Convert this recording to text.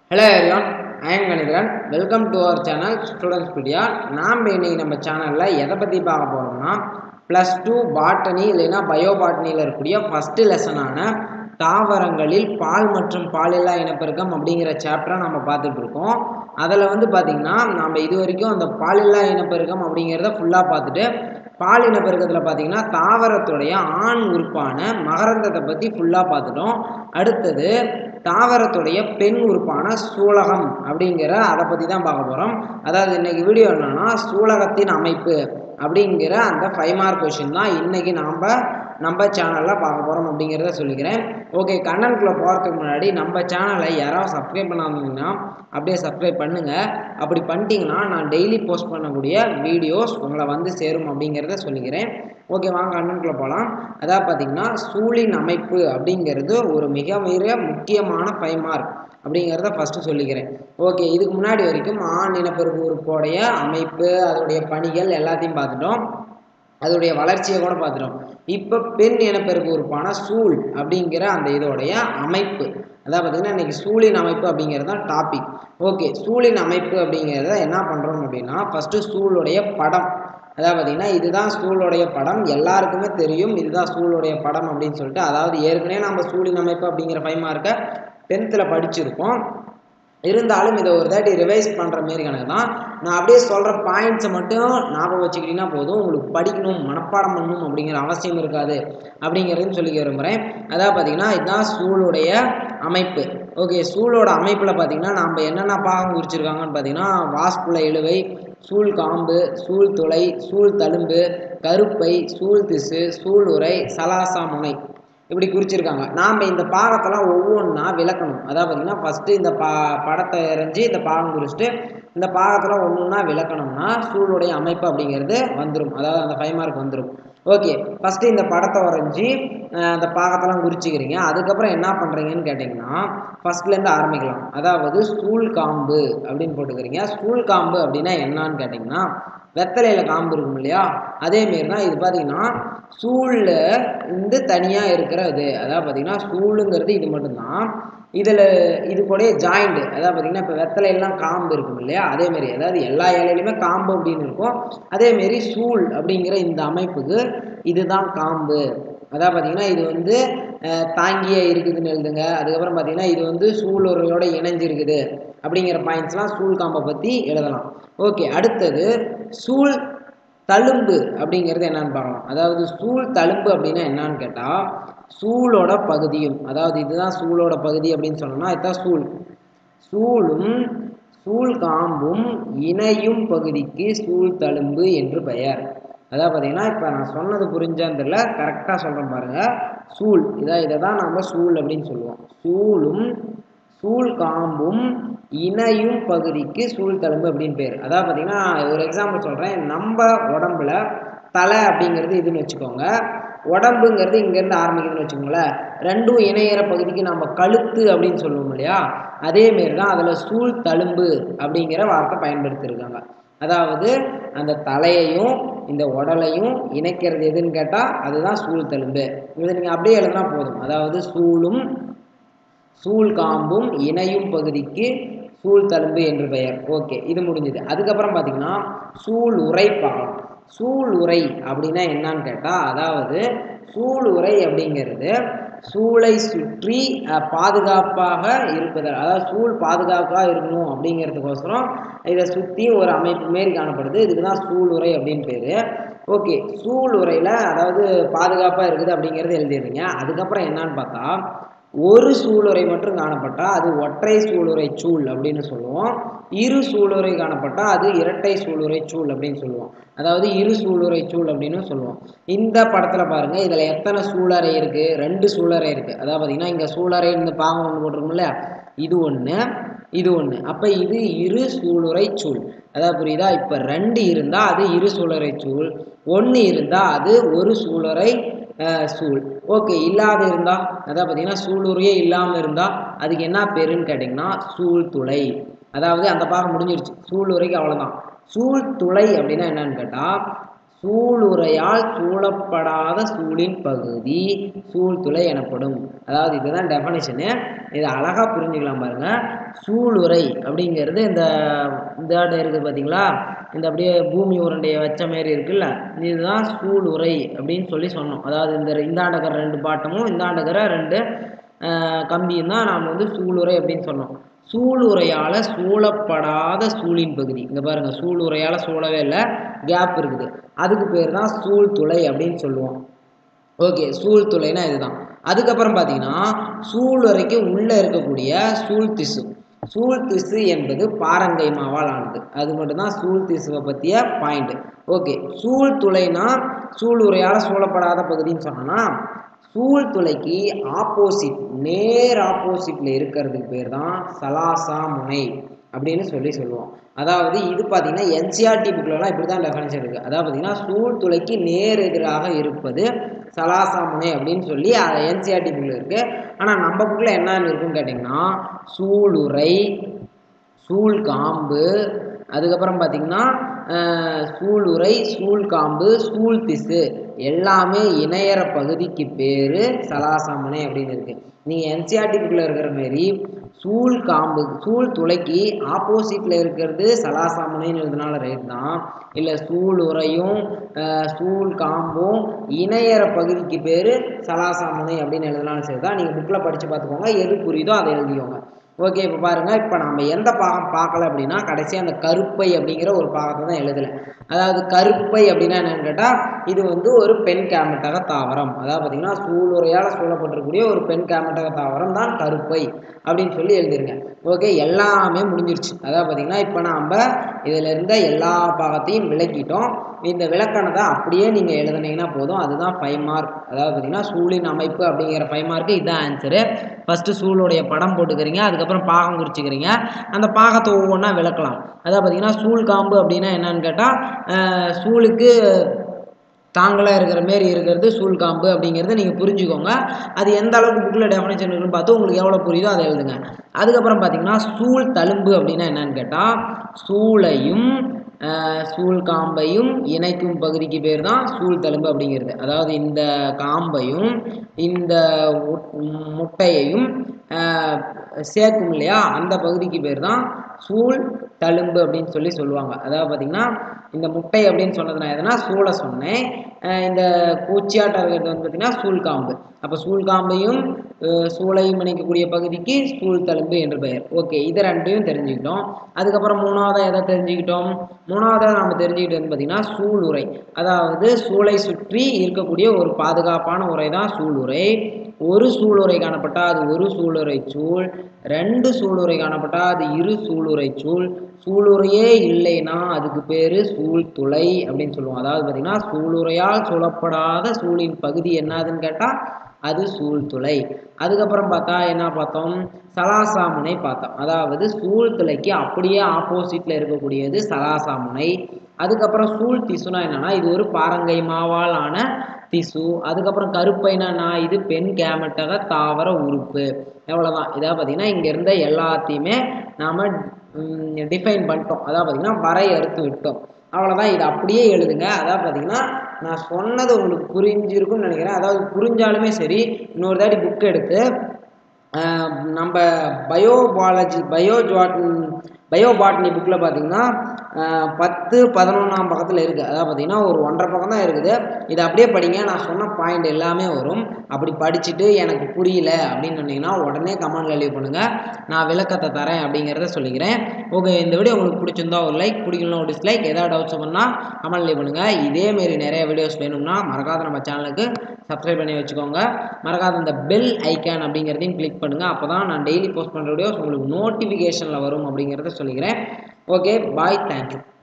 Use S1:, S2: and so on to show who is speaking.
S1: hello everyone I am Kanitharan welcome to our channel students pedia நாம் இன்னைக்கு நம்ம சேனலில் எதை பற்றி பார்க்க போகிறோம்னா ப்ளஸ் டூ பாட்டனி இல்லைன்னா பயோ பாட்டனியில் இருக்கக்கூடிய ஃபஸ்ட்டு லெசனான தாவரங்களில் பால் மற்றும் பாலில்லா இனப்பெருக்கம் அப்படிங்கிற சாப்டரை நம்ம பார்த்துட்டு இருக்கோம் அதில் வந்து பார்த்திங்கன்னா நம்ம இது வரைக்கும் அந்த பாலில்லா இனப்பெருக்கம் அப்படிங்கிறத ஃபுல்லாக பார்த்துட்டு பால் இனப்பெருக்கத்தில் பார்த்தீங்கன்னா தாவரத்துடைய ஆண் உறுப்பான மகரந்தத்தை பற்றி ஃபுல்லாக பார்த்துட்டோம் அடுத்தது தாவரத்துடைய பெண் உறுப்பான சூலகம் அப்படிங்கிற அதை பற்றி தான் பார்க்க போகிறோம் அதாவது இன்னைக்கு வீடியோ என்னன்னா சூலகத்தின் அமைப்பு அப்படிங்கிற அந்த ஃபைவ் மார்க் கொஷின் தான் இன்னைக்கு நாம் நம்ம சேனலில் பார்க்க போகிறோம் அப்படிங்கிறத சொல்லிக்கிறேன் ஓகே கண்டென்ட்குள்ளே போகிறதுக்கு முன்னாடி நம்ம சேனலை யாராவது சப்ஸ்கிரைப் பண்ணாதீங்கன்னா அப்படியே சப்ஸ்கிரைப் பண்ணுங்கள் அப்படி பண்ணிட்டீங்கன்னா நான் டெய்லி போஸ்ட் பண்ணக்கூடிய வீடியோஸ் உங்களை வந்து சேரும் அப்படிங்கிறத சொல்லிக்கிறேன் ஓகே வாங்க கண்டென்ட்குள்ளே போகலாம் அதாவது பார்த்தீங்கன்னா சூழின் அமைப்பு அப்படிங்கிறது ஒரு மிக மிக முக்கியமான ஃபைவ் மார்க் அப்படிங்கிறத ஃபஸ்ட்டு சொல்லிக்கிறேன் ஓகே இதுக்கு முன்னாடி வரைக்கும் ஆண் இனப்பெருக்க உறுப்போடைய அமைப்பு அதோடைய பணிகள் எல்லாத்தையும் பார்த்துட்டோம் அதோடைய வளர்ச்சியை கூட பார்த்துட்டோம் இப்போ பெண் இனப்பெருக்க உறுப்பான சூழ் அப்படிங்கிற அந்த இதோடைய அமைப்பு அதாவது பார்த்தீங்கன்னா இன்னைக்கு சூழின் அமைப்பு அப்படிங்கிறது தான் டாபிக் ஓகே சூழின் அமைப்பு அப்படிங்கிறத என்ன பண்ணுறோம் அப்படின்னா ஃபஸ்ட்டு சூளுடைய படம் அதாவது பார்த்தீங்கன்னா இதுதான் சூளுடைய படம் எல்லாருக்குமே தெரியும் இதுதான் சூளுடைய படம் அப்படின்னு சொல்லிட்டு அதாவது ஏற்கனவே நம்ம சூழின் அமைப்பு அப்படிங்கிற ஃபைவ் மார்க்கை டென்த்தில் படிச்சிருக்கோம் இருந்தாலும் இதை ஒரு தாட்டி ரிவைஸ் பண்ணுற மாரி கணக்கு தான் நான் அப்படியே சொல்கிற பாயிண்ட்ஸை மட்டும் ஞாபகம் வச்சுக்கிட்டிங்கன்னா போதும் உங்களுக்கு படிக்கணும் மனப்பாடம் பண்ணணும் அப்படிங்கிற அவசியம் இருக்காது அப்படிங்கிறதையும் சொல்லி விரும்புகிறேன் அதாவது பார்த்தீங்கன்னா இதுதான் சூளுடைய அமைப்பு ஓகே சூளோட அமைப்பில் பார்த்தீங்கன்னா நம்ம என்னென்ன பாகம் குறிச்சிருக்காங்கன்னு பார்த்தீங்கன்னா வாஸ்புல இழுவை சூழ் காம்பு சூழ் துளை சூழ் தழும்பு கருப்பை சூழ் திசு சூழ் உரை சலாசா முனை இப்படி குறிச்சிருக்காங்க நாம் இந்த பாகத்தெல்லாம் ஒவ்வொன்றா விளக்கணும் அதாவது பார்த்தீங்கன்னா ஃபஸ்ட்டு இந்த பா படத்தை எறிஞ்சு இந்த பாகம் குறிச்சிட்டு இந்த பாகத்தில் ஒன்று ஒன்றா விளக்கணும்னா சூளுடைய அமைப்பு அப்படிங்கிறது வந்துடும் அதாவது அந்த ஃபைவ் மார்க் வந்துடும் ஓகே ஃபஸ்ட்டு இந்த படத்தை வரைஞ்சி அந்த பாகத்தெல்லாம் குறிச்சிக்கிறீங்க அதுக்கப்புறம் என்ன பண்ணுறீங்கன்னு கேட்டிங்கன்னா ஃபஸ்ட்லேருந்து ஆரம்பிக்கலாம் அதாவது ஸ்கூல் காம்பு அப்படின்னு போட்டுக்கிறீங்க ஸ்கூல் காம்பு அப்படின்னா என்னான்னு கேட்டிங்கன்னா வெத்தலையில் காம்பு இருக்கும் இல்லையா அதேமாரி தான் இது பார்த்தீங்கன்னா சூழில் இருந்து தனியாக இருக்கிற இது அதாவது பார்த்தீங்கன்னா சூளுங்கிறது இது மட்டும்தான் இதில் இது கூட ஜாயிண்ட் அதாவது பார்த்தீங்கன்னா இப்போ வெத்தலையெல்லாம் காம்பு இருக்கும் இல்லையா அதேமாரி அதாவது எல்லா இலையிலுமே காம்பு அப்படின்னு இருக்கும் அதேமாரி சூழ் அப்படிங்கிற இந்த அமைப்புக்கு இதுதான் காம்பு அதாவது பார்த்தீங்கன்னா இது வந்து தாங்கியே இருக்குதுன்னு எழுதுங்க அதுக்கப்புறம் பார்த்தீங்கன்னா இது வந்து சூளுரையோட இணைஞ்சிருக்குது அப்படிங்கிற பாயிண்ட்ஸ்லாம் சூழ் காம்பை பற்றி எழுதலாம் ஓகே அடுத்தது சூழ் தழும்பு அப்படிங்கிறது என்னன்னு பார்க்கலாம் அதாவது சூழ் தழும்பு அப்படின்னா என்னன்னு கேட்டால் சூளோட பகுதியும் அதாவது இதுதான் சூளோட பகுதி அப்படின்னு சொன்னோம்னா இதுதான் சூழ் சூளும் சூழ் காம்பும் இணையும் பகுதிக்கு சூழ் தழும்பு என்று பெயர் அதாவது பார்த்தீங்கன்னா இப்போ நான் சொன்னது புரிஞ்சான்னு தெரியல கரெக்டாக சொல்கிறேன் பாருங்கள் சூழ் இதான் இதை தான் நம்ம சூழ் அப்படின்னு சொல்லுவோம் சூளும் சூழ் காம்பும் இணையும் பகுதிக்கு சூழ் தழும்பு அப்படின்னு பேர் அதாவது பார்த்தீங்கன்னா ஒரு எக்ஸாம்பிள் சொல்கிறேன் நம்ம உடம்புல தலை அப்படிங்கிறது இதுன்னு வச்சுக்கோங்க உடம்புங்கிறது இங்கேருந்து ஆரம்பிக்குதுன்னு வச்சுக்கோங்களேன் ரெண்டும் இணையிற பகுதிக்கு நம்ம கழுத்து அப்படின்னு சொல்லுவோம் இல்லையா அதேமாரி தான் அதில் சூழ் தழும்பு அப்படிங்கிற வார்த்தை பயன்படுத்தியிருக்காங்க அதாவது அந்த தலையையும் இந்த உடலையும் இணைக்கிறது எதுன்னு கேட்டால் அதுதான் சூழ் தழும்பு இதை நீங்கள் அப்படியே எழுதினா போதும் அதாவது சூளும் சூழ் காம்பும் இணையும் பகுதிக்கு சூழ் தழும்பு என்று பெயர் ஓகே இது முடிஞ்சுது அதுக்கப்புறம் பார்த்தீங்கன்னா சூழ் உரை பார்க்கலாம் சூழ் உரை அப்படின்னா என்னன்னு கேட்டால் அதாவது சூழ் உரை அப்படிங்கிறது சூளை சுற்றி பாதுகாப்பாக இருப்பது அதாவது சூழ் பாதுகாப்பாக இருக்கணும் அப்படிங்கிறதுக்கோசரம் இதை சுற்றி ஒரு அமைப்பு மாரி காணப்படுது இதுக்கு தான் சூழ் உரை அப்படின்னு பேர் ஓகே சூழ் உரையில் அதாவது பாதுகாப்பாக இருக்குது அப்படிங்கிறது எழுதிடுறீங்க அதுக்கப்புறம் என்னன்னு பார்த்தா ஒரு சூளுரை மட்டும் காணப்பட்டால் அது ஒற்றை சூளுரை சூழ் அப்படின்னு சொல்லுவோம் இரு சூளுரை காணப்பட்டால் அது இரட்டை சூளுரை சூழ் அப்படின்னு சொல்லுவோம் அதாவது இரு சூளுரை சூழ் அப்படின்னு சொல்லுவோம் இந்த படத்தில் பாருங்கள் இதில் எத்தனை சூளரை இருக்குது ரெண்டு சூளரை இருக்குது அதாவது பார்த்தீங்கன்னா இங்கே சூளரை இந்த பாகம் ஒன்று போட்டிருக்கோம்ல இது ஒன்று இது ஒன்று அப்போ இது இரு சூளுரை சூழ் அதாவது புரியுதா இப்போ ரெண்டு இருந்தால் அது இரு சூளுரை சூழ் ஒன்று இருந்தால் அது ஒரு சூளுரை சூழ் ஓகே இல்லாத இருந்தால் அதாவது பார்த்தீங்கன்னா சூளுரையே இல்லாமல் இருந்தால் அதுக்கு என்ன பேருன்னு கேட்டிங்கன்னா சூழ் துளை அதாவது அந்த பாகம் முடிஞ்சிருச்சு சூளுரைக்கு அவ்வளோதான் சூழ் துளை அப்படின்னா என்னன்னு கேட்டால் சூளுரையால் சூழப்படாத சூழின் பகுதி சூழ்துளை எனப்படும் அதாவது இதுதான் டெஃபனிஷனு இதை அழகாக புரிஞ்சுக்கலாம் பாருங்க சூளுரை அப்படிங்கிறது இந்த இந்த ஆட்டம் இருக்குது பார்த்தீங்களா இந்த அப்படியே பூமி உருண்டையை வச்ச மாதிரி இருக்குல்ல இதுதான் சூளுரை அப்படின்னு சொல்லி சொன்னோம் அதாவது இந்த இந்தாண்டக்கிற ரெண்டு பாட்டமும் இந்தாண்டக்கிற ரெண்டு ஆஹ், கம்பியும் தான் நாம் வந்து சூளுரை அப்படின்னு சொன்னோம் சூளுரையால் சூழப்படாத சூழின் பகுதி இங்கே பாருங்க சூளுரையால் சூழவே இல்லை கேப் இருக்குது அதுக்கு பேர் தான் சூழ்துளை அப்படின்னு சொல்லுவோம் ஓகே சூழ்துளைனா இதுதான் அதுக்கப்புறம் பார்த்தீங்கன்னா சூளுரைக்கு உள்ளே இருக்கக்கூடிய சூழ் திசு சூழ் திசு என்பது பாரங்கை மாவால் ஆனது அது மட்டும்தான் சூழ் திசுவை பற்றிய பாயிண்ட் ஓகே சூழ்துளைனா சூளுரையால் சூழப்படாத பகுதின்னு சொன்னோன்னா சூழ்துளைக்கு ஆப்போசிட் நேர் ஆப்போசிட்ல இருக்கிறதுக்கு பேர் தான் சலாசா முனை அப்படின்னு சொல்லி சொல்லுவோம் அதாவது இது பார்த்தீங்கன்னா என்சிஆர்டி புக்லலாம் இப்படி தான் டெஃபனேஷன் இருக்குது அதாவது பார்த்தீங்கன்னா சூழ்துளைக்கு நேர் எதிராக இருப்பது சலாசா முனை அப்படின்னு சொல்லி என்சிஆர்டி புக்கில் இருக்குது ஆனால் நம்ம புக்கில் என்னன்னு இருக்குன்னு கேட்டிங்கன்னா சூளுரை சூழ்காம்பு அதுக்கப்புறம் பார்த்தீங்கன்னா அஹ், சூளுரை சூழ்காம்பு சூழ் திசு எல்லாமே இணையற பகுதிக்கு பேர் சலாசாமனை அப்படின்னு இருக்கு நீங்கள் என்சிஆர்டி புக்கில் இருக்கிற மாரி சூழ் காம்பு சூழ் துளைக்கு ஆப்போசிட்டில் இருக்கிறது சலாசாமனைன்னு எழுதுனால ரைட் தான் இல்லை சூழ் உரையும் அஹ், சூழ் காம்பும் இணையற பகுதிக்கு பேர் சலாசாமனை அப்படின்னு எழுதினாலும் சரி தான் நீங்கள் புக்கில் படித்து பார்த்துக்கோங்க எது புரியுதோ அதை எழுதிக்கோங்க ஓகே இப்போ பாருங்க இப்போ நம்ம எந்த பாகம் பார்க்கல அப்படின்னா கடைசியாக அந்த கருப்பை அப்படிங்கிற ஒரு பாகத்தை தான் எழுதலை அதாவது கருப்பை அப்படின்னா என்னன்னு கேட்டால் இது வந்து ஒரு பெண் கேமட்டக தாவரம் அதாவது பார்த்தீங்கன்னா சூளுரையால் சூழப்பட்டிருக்கக்கூடிய ஒரு பெண் கேமட்டக தாவரம் தான் கருப்பை அப்படின்னு சொல்லி எழுதிருங்க ஓகே எல்லாமே முடிஞ்சிருச்சு அதாவது பார்த்தீங்கன்னா இப்போ நாம் இதில் இருந்த எல்லா பாகத்தையும் விளக்கிட்டோம் இந்த விளக்கணத்தை அப்படியே நீங்கள் எழுதுனீங்கன்னா போதும் அதுதான் ஃபைவ் மார்க் அதாவது பார்த்தீங்கன்னா சூழின் அமைப்பு அப்படிங்கிற ஃபைவ் மார்க்கு இதுதான் ஆன்சரு ஃபஸ்ட்டு சூளுடைய படம் போட்டுக்கிறீங்க அதுக்கப்புறம் பாகம் குறிச்சிக்கிறீங்க அந்த பாகத்தை ஒவ்வொன்றா விளக்கலாம் அதாவது பார்த்தீங்கன்னா சூழ் காம்பு அப்படின்னா என்னன்னு கேட்டால் சூளுக்கு தாங்களாக இருக்கிற மாரி இருக்கிறது சூழ்காம்பு அப்படிங்கிறத நீங்கள் புரிஞ்சுக்கோங்க அது எந்த அளவுக்கு புக்கில் டெஃபினேஷன் இருக்குன்னு பார்த்து உங்களுக்கு எவ்வளோ புரியுதோ அதை எழுதுங்க அதுக்கப்புறம் பார்த்தீங்கன்னா சூழ் தழும்பு அப்படின்னா என்னன்னு கேட்டால் சூளையும் ஆஹ், சூழ் காம்பையும் இணைக்கும் பகுதிக்கு பேர் தான் சூழ் தழும்பு அப்படிங்கிறது அதாவது இந்த காம்பையும் இந்த உட்- முட்டையையும் ஆஹ், சேர்க்கும் இல்லையா அந்த பகுதிக்கு பேர் தான் சூழ் தழும்பு அப்படின்னு சொல்லி சொல்லுவாங்க அதாவது பார்த்தீங்கன்னா இந்த முட்டை அப்படின்னு சொன்னது நான் எதுனா சூளை சொன்னேன் அஹ் இந்த பூச்சியாட்டம் இருக்கிறது வந்து பார்த்தீங்கன்னா சூழ்காம்பு அப்போ சூழ்காம்பையும் அஹ் சூளையும் இணைக்கக்கூடிய பகுதிக்கு சூழ் தழும்பு என்று பெயர் ஓகே இது ரெண்டையும் தெரிஞ்சுக்கிட்டோம் அதுக்கப்புறம் மூணாவதாக எதை தெரிஞ்சுக்கிட்டோம் மூணாவதாக நம்ம தெரிஞ்சுக்கிட்டது வந்து பார்த்தீங்கன்னா சூளுரை அதாவது சூளை சுற்றி இருக்கக்கூடிய ஒரு பாதுகாப்பான உரை தான் சூளுரை ஒரு சூளுரை காணப்பட்டால் அது ஒரு சூளுரை சூழ் ரெண்டு சூளுரை காணப்பட்டால் அது இரு சூளுரை சூழ் சூளுரையே இல்லைன்னா அதுக்கு பேர் சூழ்துளை அப்படின்னு சொல்லுவோம் அதாவது பார்த்தீங்கன்னா சூளுரையால் சூழப்படாத சூழின் பகுதி என்னதுன்னு கேட்டால் அது சூழ்துளை அதுக்கப்புறம் பார்த்தா என்ன பார்த்தோம் சலாசாமுனை பார்த்தோம் அதாவது சூழ்துளைக்கு அப்படியே ஆப்போசிட்ல இருக்கக்கூடியது சலாசாமுனை அதுக்கப்புறம் சூழ் திசுனா என்னன்னா இது ஒரு பாரங்கை மாவால் ஆன திசு அதுக்கப்புறம் கருப்பைனா இது பெண் கேமட்டக தாவர உறுப்பு எவ்வளோதான் இதாக பார்த்தீங்கன்னா இங்கே இருந்த எல்லாத்தையுமே நாம் டிஃபைன் பண்ணிட்டோம் அதாவது பார்த்தீங்கன்னா வரையறுத்து விட்டோம் அவ்வளோதான் இது அப்படியே எழுதுங்க அதாவது பார்த்தீங்கன்னா நான் சொன்னது உங்களுக்கு புரிஞ்சிருக்கும்னு நினைக்கிறேன் அதாவது புரிஞ்சாலுமே சரி இன்னொரு தாட்டி புக் எடுத்து ஆஹ் நம்ம பயோபாலஜி பயோ பயோ பாட்னி புக்கில் பார்த்தீங்கன்னா ஆஹ் பத்து பதினொன்றாம் பக்கத்தில் இருக்குது அதாவது பார்த்தீங்கன்னா ஒரு ஒன்றரை பக்கம் தான் இருக்குது இதை அப்படியே படிங்க நான் சொன்ன பாயிண்ட் எல்லாமே வரும் அப்படி படிச்சுட்டு எனக்கு புரியல அப்படின்னு சொன்னீங்கன்னா உடனே கமெண்ட்ல லீவ் பண்ணுங்கள் நான் விளக்கத்தை தரேன் அப்படிங்கிறத சொல்லிக்கிறேன் ஓகே இந்த வீடியோ உங்களுக்கு பிடிச்சிருந்தா ஒரு லைக் பிடிக்கணும் ஒரு டிஸ்லைக் ஏதாவது டவுட்ஸ் பண்ணால் கமெண்ட் லீவ் பண்ணுங்கள் இதேமாரி நிறைய வீடியோஸ் வேணும்னா மறக்காத நம்ம சேனலுக்கு சப்ஸ்கிரைப் பண்ணி வச்சுக்கோங்க மறக்காத இந்த பெல் ஐக்கான் அப்படிங்கிறதையும் கிளிக் பண்ணுங்கள் அப்போ தான் நான் டெய்லி போஸ்ட் பண்ணுற வீடியோஸ் உங்களுக்கு நோட்டிஃபிகேஷனில் வரும் அப்படிங்கிறத சொல்லிக்கிறேன் ஓகே பாய் தேங்க்யூ